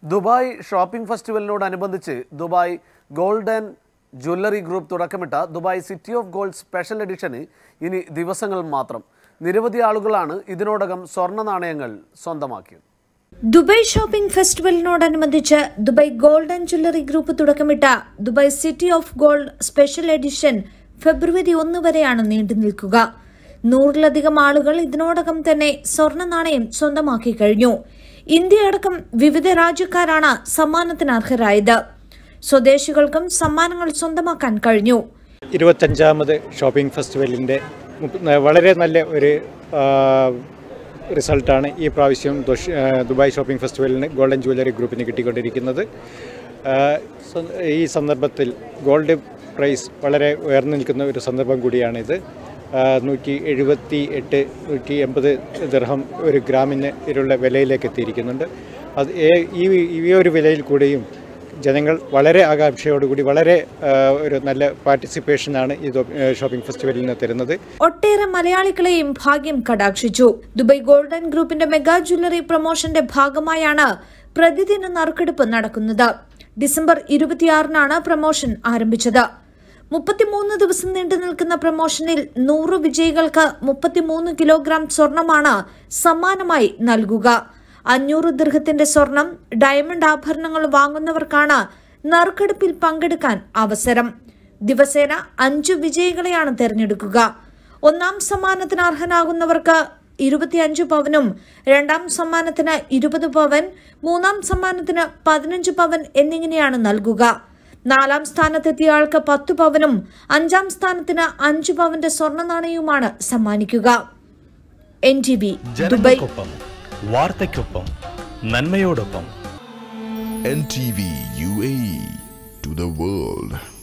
Dubai shopping ഫെസ്റ്റിവലിനോടനുബന്ധിച്ച് Dubai golden jewellery group തുടക്കമിട്ട Dubai city of gold special എഡിഷന് ഇനി ദിവസങ്ങൾ മാത്രം നിരവധി ആളുകളാണ് ഇതിനോടകം സ്വർണ്ണ നാണയങ്ങൾ സ്വന്തമാക്കിയത് ദുബായ് ഷോപ്പിംഗ് ഫെസ്റ്റിവലിനോടനുബന്ധിച്ച് Dubai gold and jewellery group തുടക്കമിട്ട Dubai city of gold special edition ഫെബ്രുവരി ഒന്ന് വരെയാണ് നീണ്ടു നിൽക്കുക നൂറിലധികം ആളുകൾ ഇതിനോടകം തന്നെ സ്വർണ്ണ നാണയം സ്വന്തമാക്കി കഴിഞ്ഞു ഇന്ത്യയടക്കം വിവിധ രാജ്യക്കാരാണ് സമ്മാനത്തിന് അർഹരായത് സ്വദേശികൾക്കും സമ്മാനങ്ങൾ സ്വന്തമാക്കാൻ കഴിഞ്ഞു ഇരുപത്തഞ്ചാമത് ഷോപ്പിംഗ് ഫെസ്റ്റിവലിൻ്റെ വളരെ നല്ല ഒരു ആ, റിസൾട്ടാണ് ഈ പ്രാവശ്യം ദുഷ്- ആ, ദുബായ് ഷോപ്പിംഗ് ഫെസ്റ്റിവലിന് ഗോൾഡൻ ജുവലറി ഗ്രൂപ്പിന് കിട്ടിക്കൊണ്ടിരിക്കുന്നത് ആ, സ- ഈ സന്ദർഭത്തിൽ ഗോൾഡ് പ്രൈസ് വളരെ ഉയർന്നു നിൽക്കുന്ന ഒരു സന്ദർഭം കൂടിയാണിത് ആ, നൂറ്റി എഴുപത്തി എട്ട് നൂറ്റി എൺപത് ദിർഹം ഒരു ഗ്രാമിന് ഇതിലുള്ള വിലയിലേക്ക് എത്തിയിരിക്കുന്നുണ്ട് അത് ഏ- ഈ ഈ ഒരു വിലയിൽ കൂടെയും ജനങ്ങൾ വളരെ ആകാംക്ഷയോടുകൂടി വളരെ ആ, ഒരു നല്ല പാർട്ടിസിപ്പേഷനാണ് ഈ ദോ- ഏ, ഷോപ്പിംഗ് ഫെസ്റ്റിവലിൽ നിന്ന് തരുന്നത് ഒട്ടേറെ മലയാളികളെയും ഭാഗ്യം കടാക്ഷിച്ചു ദുബായ് ഗോൾഡൻ ഗ്രൂപ്പിന്റെ മെഗാ ജ്വല്ലറി പ്രൊമോഷന്റെ ഭാഗമായാണ് പ്രതിദിന നറുക്കെടുപ്പ് നടക്കുന്നത് ഡിസംബർ ഇരുപത്തിയാറിനാണ് പ്രൊമോഷൻ ആരംഭിച്ചത് മുപ്പത്തിമൂന്ന് ദിവസം നീണ്ടു നിൽക്കുന്ന പ്രൊമോഷനിൽ നൂറ് വിജയികൾക്ക് മുപ്പത്തിമൂന്ന് കിലോഗ്രാം സ്വർണമാണ് സമ്മാനമായി നൽകുക അഞ്ഞൂറ് ദീർഘത്തിന്റെ സ്വർണം ഡയമണ്ട് ആഭരണങ്ങൾ വാങ്ങുന്നവർക്കാണ് നറുക്കെടുപ്പിൽ പങ്കെടുക്കാൻ അവസരം ദിവസേന അഞ്ചു വിജയികളെയാണ് തെരഞ്ഞെടുക്കുക ഒന്നാം സമ്മാനത്തിന് അർഹനാകുന്നവർക്ക് ഇരുപത്തിയഞ്ച് പവനും രണ്ടാം സമ്മാനത്തിന് ഇരുപത് പവൻ മൂന്നാം സമ്മാനത്തിന് പതിനഞ്ച് പവൻ എന്നിങ്ങനെയാണ് നൽകുക നാലാം സ്ഥാനത്തെത്തിയ ആൾക്ക് പത്ത് പവനും അഞ്ചാം സ്ഥാനത്തിന് അഞ്ച് പവന്റെ സ്വർണ്ണ നാണയവുമാണ് സമ്മാനിക്കുക എൻ ടി വി ദുബായ് ജനങ്ങൾക്കൊപ്പം വാർത്തയ്ക്കൊപ്പം നന്മയോടൊപ്പം NTV UAE to the world.